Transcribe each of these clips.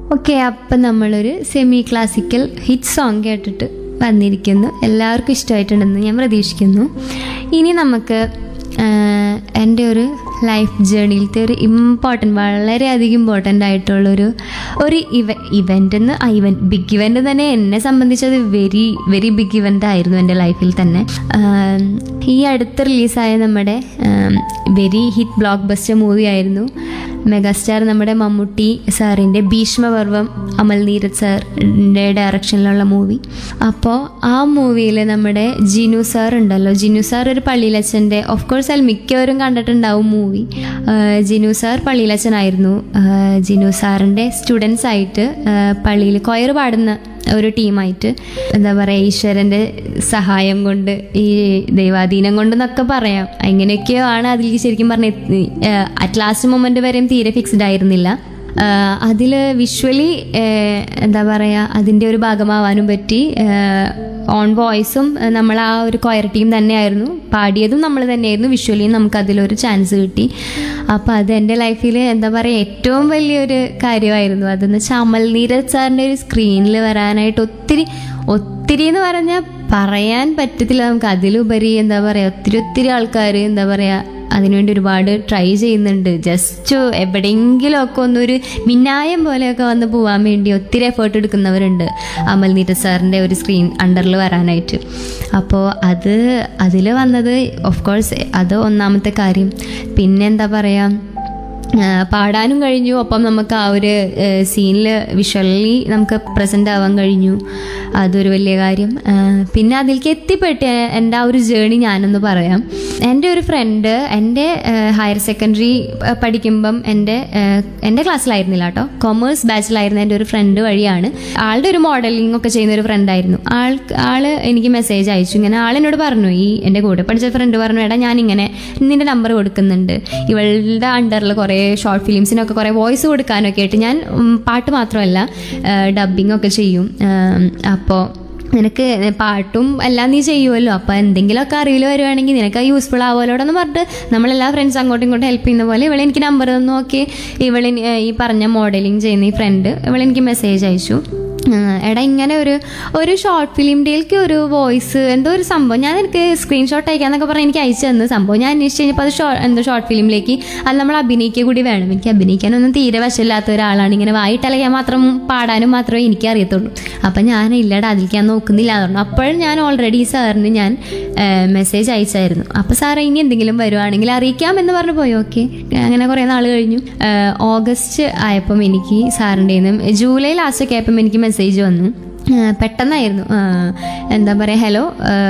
okay അപ്പം നമ്മളൊരു semi classical hit song കേട്ടിട്ട് വന്നിരിക്കുന്നു എല്ലാവർക്കും ഇഷ്ടമായിട്ടുണ്ടെന്ന് ഞാൻ പ്രതീക്ഷിക്കുന്നു ഇനി നമുക്ക് ആഹ്, എൻ്റെ ഒരു ലൈഫ് ജേണിയിലത്തെ ഒരു ഇമ്പോർട്ടൻ്റ് വളരെയധികം ഇമ്പോർട്ടൻ്റ് ആയിട്ടുള്ളൊരു ഒരു ഇവ ഇവൻ്റ് എന്ന് ഇവൻറ്റ് ബിഗ് ഇവൻ്റ് തന്നെ എന്നെ സംബന്ധിച്ചത് വെരി വെരി ബിഗ് ഇവൻ്റ് ആയിരുന്നു എൻ്റെ ലൈഫിൽ തന്നെ ആം, ഈ അടുത്ത് റിലീസായ നമ്മുടെ very hit blockbuster movie ആയിരുന്നു മെഗാസ്റ്റാർ നമ്മുടെ മമ്മൂട്ടി സാറിൻ്റെ ഭീഷ്മപർവം അമൽ നീരജ് സാറിൻ്റെ ഡയറക്ഷനിലുള്ള മൂവി അപ്പോൾ ആ മൂവിയിൽ നമ്മുടെ ജിനു സാർ ഉണ്ടല്ലോ ജിനു സാർ ഒരു പള്ളിയിലച്ഛൻ്റെ ഓഫ് കോഴ്സ് അതിൽ മിക്കവരും കണ്ടിട്ടുണ്ടാവും മൂവി ജിനു സാർ പള്ളിയിലച്ഛനായിരുന്നു ആഹ് ജിനു സാറിൻ്റെ സ്റ്റുഡൻസ് ആയിട്ട് പള്ളിയിൽ കൊയർ പാടുന്ന ഒരു ടീമായിട്ട് എന്താ പറയുക ഈശ്വരൻ്റെ സഹായം കൊണ്ട് ഈ ദൈവാധീനം കൊണ്ടെന്നൊക്കെ പറയാം അങ്ങനെയൊക്കെയോ ആണ് അതിൽ ശരിക്കും പറഞ്ഞ അറ്റ് ലാസ്റ്റ് മൊമെൻ്റ് വരെയും തീരെ ഫിക്സ്ഡ് ആയിരുന്നില്ല അതിൽ വിഷ്വലി എന്താ പറയുക അതിൻ്റെ ഒരു ഭാഗമാവാനും പറ്റി ഓൺ വോയിസും നമ്മൾ ആ ഒരു കൊയർ ടീം തന്നെയായിരുന്നു പാടിയതും നമ്മൾ തന്നെയായിരുന്നു വിഷ്വലിയും നമുക്ക് അതിലൊരു ചാൻസ് കിട്ടി അപ്പോൾ അത് എൻ്റെ ലൈഫിൽ എന്താ പറയുക ഏറ്റവും വലിയൊരു കാര്യമായിരുന്നു അതെന്ന് വെച്ചാൽ അമൽ നീരജ് സാറിൻ്റെ ഒരു സ്ക്രീനിൽ വരാനായിട്ട് ഒത്തിരി ഒത്തിരി എന്ന് പറഞ്ഞാൽ പറയാൻ പറ്റത്തില്ല നമുക്ക് അതിലുപരി എന്താ പറയുക ഒത്തിരി ഒത്തിരി ആൾക്കാർ എന്താ പറയുക അതിനുവേണ്ടി ഒരുപാട് ട്രൈ ചെയ്യുന്നുണ്ട് ജസ്റ്റ് എവിടെയെങ്കിലും ഒക്കെ ഒന്നൊരു മിന്നായം പോലെയൊക്കെ വന്ന് പോകാൻ വേണ്ടി ഒത്തിരി എഫേർട്ട് എടുക്കുന്നവരുണ്ട് അമൽ നീരജ് സാറിൻ്റെ ഒരു സ്ക്രീൻ അണ്ടറിൽ വരാനായിട്ട് അപ്പോൾ അത് അതിൽ വന്നത് ഓഫ് കോഴ്സ് അത് ഒന്നാമത്തെ കാര്യം പിന്നെ എന്താ പറയുക ആ, പാടാനും കഴിഞ്ഞു ഒപ്പം നമുക്ക് ആ ഒരു സീനിൽ വിഷ്വലി നമുക്ക് പ്രസൻ്റ് ആവാൻ കഴിഞ്ഞു അതൊരു വലിയ കാര്യം ആ, പിന്നെ അതിലേക്ക് എത്തിപ്പെട്ട് എൻ്റെ ആ ഒരു ജേണി ഞാനൊന്ന് പറയാം എൻ്റെ ഒരു ഫ്രണ്ട് എൻ്റെ ഹയർ സെക്കൻഡറി പഠിക്കുമ്പം എൻ്റെ ആ, എൻ്റെ ക്ലാസ്സിലായിരുന്നില്ല കേട്ടോ കൊമേഴ്സ് ബാച്ചിലായിരുന്ന എൻ്റെ ഒരു ഫ്രണ്ട് വഴിയാണ് ആളുടെ ഒരു മോഡലിംഗ് ഒക്കെ ചെയ്യുന്ന ഒരു ഫ്രണ്ടായിരുന്നു ആൾ ആള് എനിക്ക് മെസ്സേജ് അയച്ചു ഇങ്ങനെ ആളെന്നോട് പറഞ്ഞു ഈ എൻ്റെ കൂടെ പഠിച്ച ഫ്രണ്ട് പറഞ്ഞു എടാ ഞാനിങ്ങനെ നിന്റെ നമ്പർ കൊടുക്കുന്നുണ്ട് ഇവളുടെ അണ്ടറിൽ കുറേ ഷോർട്ട് ഫിലിംസിനൊക്കെ കുറേ വോയിസ് കൊടുക്കാനൊക്കെ ആയിട്ട് ഞാൻ ഉം, പാട്ട് മാത്രമല്ല ഡബിങ് ഒക്കെ ചെയ്യും അപ്പോൾ നിനക്ക് പാട്ടും എല്ലാം നീ ചെയ്യുമല്ലോ അപ്പോൾ എന്തെങ്കിലുമൊക്കെ അറിവിൽ വരുവാണെങ്കിൽ നിനക്ക് യൂസ്ഫുൾ ആവുമല്ലോ എന്ന് പറഞ്ഞിട്ട് നമ്മളെല്ലാ ഫ്രണ്ട്സ് അങ്ങോട്ടും ഇങ്ങോട്ടും ഹെൽപ്പ് ചെയ്യുന്ന പോലെ ഇവളെ എനിക്ക് നമ്പർ തന്നു നോക്കി ഇവളെ ഈ പറഞ്ഞ മോഡലിംഗ് ചെയ്യുന്ന ഈ ഫ്രണ്ട് ഇവളെനിക്ക് മെസ്സേജ് അയച്ചു ആ, എടാ ഇങ്ങനെ ഒരു ഒരു ഷോർട്ട് ഫിലിമിൻ്റെയിലേക്ക് ഒരു വോയിസ് എന്തോ ഒരു സംഭവം ഞാൻ എനിക്ക് സ്ക്രീൻഷോട്ട് അയക്കാന്നൊക്കെ പറഞ്ഞ് എനിക്ക് അയച്ചു തന്ന സംഭവം ഞാൻ അന്വേഷിച്ച് കഴിഞ്ഞപ്പോൾ അത് ഷോ എന്തോ ഷോർട്ട് ഫിലിമിലേക്ക് അത് നമ്മൾ അഭിനയിക്കുക കൂടി വേണം എനിക്ക് അഭിനയിക്കാനൊന്നും തീരെ വശമില്ലാത്ത ഒരാളാണ് ഇങ്ങനെ വായിട്ടലക്കാൻ മാത്രം പാടാനും മാത്രമേ എനിക്ക് അറിയത്തുള്ളൂ അപ്പം ഞാൻ ഇല്ലടാ അതിലേക്ക് ഞാൻ നോക്കുന്നില്ല എന്ന് പറഞ്ഞു അപ്പോഴും ഞാൻ ഓൾറെഡി സാറിന് ഞാൻ മെസ്സേജ് അയച്ചായിരുന്നു അപ്പോൾ സാറ് ഇനി എന്തെങ്കിലും വരുവാണെങ്കിൽ അറിയിക്കാം എന്ന് പറഞ്ഞു പോയി ഓക്കെ അങ്ങനെ കുറേ നാൾ കഴിഞ്ഞു ആ, ഓഗസ്റ്റ് ആയപ്പം എനിക്ക് സാറിൻ്റെ ജൂലൈ ലാസ്റ്റ് ഒക്കെ ആയപ്പം എനിക്ക് മെസ്സേജ് വന്നു ആ, പെട്ടെന്നായിരുന്നു ആ, എന്താ പറയുക ഹലോ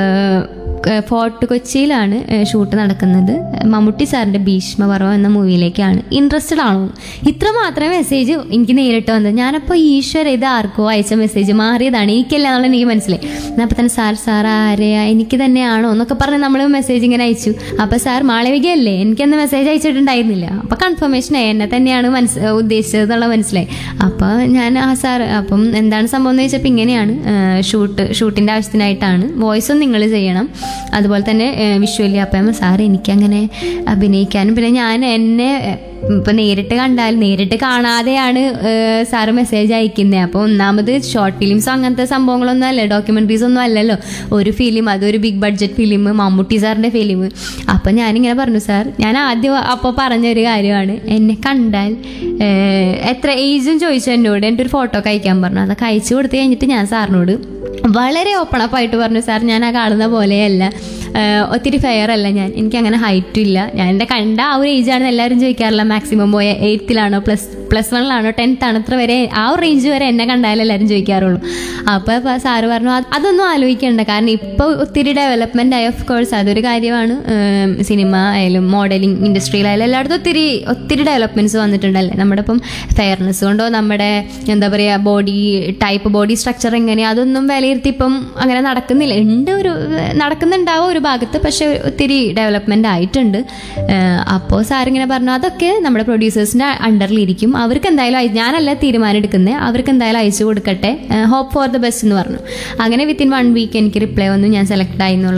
ഫോർട്ട് കൊച്ചിയിലാണ് ഷൂട്ട് നടക്കുന്നത് മമ്മൂട്ടി സാറിൻ്റെ ഭീഷ്മപർവം എന്ന മൂവിയിലേക്കാണ് ഇൻട്രസ്റ്റഡ് ആണോ ഇത്ര മാത്രമേ മെസ്സേജ് എനിക്ക് നേരിട്ട് വന്നത് ഞാനപ്പോൾ ഈശ്വര ഇത് ആർക്കോ അയച്ച മെസ്സേജ് മാറിയതാണ് എനിക്കല്ല എന്നുള്ള എനിക്ക് മനസ്സിലായി അപ്പോൾ തന്നെ സാർ സാർ ആരെയാ എനിക്ക് തന്നെയാണോ എന്നൊക്കെ പറഞ്ഞ് നമ്മൾ മെസ്സേജ് ഇങ്ങനെ അയച്ചു അപ്പോൾ സാർ മാളവികയല്ലേ എനിക്കെന്ന് മെസ്സേജ് അയച്ചിട്ടുണ്ടായിരുന്നില്ല അപ്പോൾ കൺഫർമേഷൻ ആയി എന്നെ തന്നെയാണ് മനസ്സ് ഉദ്ദേശിച്ചത് എന്നുള്ള മനസ്സിലായി അപ്പോൾ ഞാൻ ആ സാർ അപ്പം എന്താണ് സംഭവം എന്ന് ചോദിച്ചപ്പോൾ ഇങ്ങനെയാണ് ഷൂട്ട് ഷൂട്ടിൻ്റെ ആവശ്യത്തിനായിട്ടാണ് വോയിസും നിങ്ങൾ ചെയ്യണം അതുപോലെ തന്നെ വിഷ്വലി അപ്പം സാർ എനിക്കങ്ങനെ അഭിനയിക്കാനും പിന്നെ ഞാൻ എന്നെ ഇപ്പം നേരിട്ട് കണ്ടാൽ നേരിട്ട് കാണാതെയാണ് ഏഹ്, സാറ് മെസ്സേജ് അയക്കുന്നത് അപ്പോൾ ഒന്നാമത് ഷോർട്ട് ഫിലിംസോ അങ്ങനത്തെ സംഭവങ്ങളൊന്നും അല്ല ഡോക്യുമെൻ്ററീസ് ഒന്നും അല്ലല്ലോ ഒരു ഫിലിം അതൊരു ബിഗ് ബഡ്ജറ്റ് ഫിലിം മമ്മൂട്ടി സാറിൻ്റെ ഫിലിം അപ്പം ഞാനിങ്ങനെ പറഞ്ഞു സാർ ഞാൻ ആദ്യം അപ്പോൾ പറഞ്ഞൊരു കാര്യമാണ് എന്നെ കണ്ടാൽ ഏഹ്, എത്ര ഏജും ചോദിച്ചു എന്നോട് എൻ്റെ ഒരു ഫോട്ടോ ഒക്കെ അയക്കാൻ പറഞ്ഞു അതൊക്കെ അയച്ചു കൊടുത്തു കഴിഞ്ഞിട്ട് ഞാൻ സാറിനോട് വളരെ ഓപ്പൺ അപ്പ് ആയിട്ട് പറഞ്ഞു സാർ ഞാൻ ആ കാണുന്ന പോലെയല്ല ആഹ് ഒത്തിരി ഫെയർ അല്ല ഞാൻ എനിക്ക് അങ്ങനെ ഹൈറ്റും ഇല്ല ഞാൻ എൻ്റെ കണ്ട ആ ഒരു ഏജാണെന്ന് എല്ലാവരും ചോദിക്കാറില്ല മാക്സിമം പോയ എയ്ത്തിലാണോ പ്ലസ് പ്ലസ് വണ്ണിലാണോ ടെൻത്ത് ആണ് ഇത്ര വരെ ആ ഒരു റേഞ്ച് വരെ എന്നെ കണ്ടാലും എല്ലാവരും ചോദിക്കാറുള്ളൂ അപ്പോൾ ഇപ്പോൾ സാറ് പറഞ്ഞു "അത് അതൊന്നും ആലോചിക്കണ്ട കാരണം ഇപ്പോൾ ഒത്തിരി ഡെവലപ്മെൻ്റ് ആയി ഓഫ് കോഴ്സ് അതൊരു കാര്യമാണ് സിനിമ ആയാലും മോഡലിംഗ് ഇൻഡസ്ട്രിയിലായാലും എല്ലായിടത്തും ഒത്തിരി ഒത്തിരി ഡെവലപ്മെൻറ്റ്സ് വന്നിട്ടുണ്ടല്ലേ നമ്മുടെ ഇപ്പം ഫെയർനെസ് കൊണ്ടോ നമ്മുടെ എന്താ പറയുക ബോഡി ടൈപ്പ് ബോഡി സ്ട്രക്ചർ എങ്ങനെയാണ് അതൊന്നും വിലയിരുത്തി ഇപ്പം അങ്ങനെ നടക്കുന്നില്ല ഉണ്ട് ഒരു നടക്കുന്നുണ്ടാവും ഒരു ഭാഗത്ത് പക്ഷെ ഒത്തിരി ഡെവലപ്മെൻ്റ് ആയിട്ടുണ്ട് അപ്പോൾ സാറിങ്ങനെ പറഞ്ഞു അതൊക്കെ നമ്മുടെ പ്രൊഡ്യൂസേഴ്സിൻ്റെ അണ്ടറിലിരിക്കും അവർക്ക് എന്തായാലും അയ- ഞാനല്ല തീരുമാനം എടുക്കുന്നത് അവർക്ക് എന്തായാലും അയച്ചു കൊടുക്കട്ടെ ഹോപ്പ് ഫോർ ദ ബെസ്റ്റ് എന്ന് പറഞ്ഞു അങ്ങനെ വിത്തിൻ വൺ വീക്ക് എനിക്ക് റിപ്ലൈ വന്നു ഞാൻ സെലക്ട് ആയി എന്നുള്ള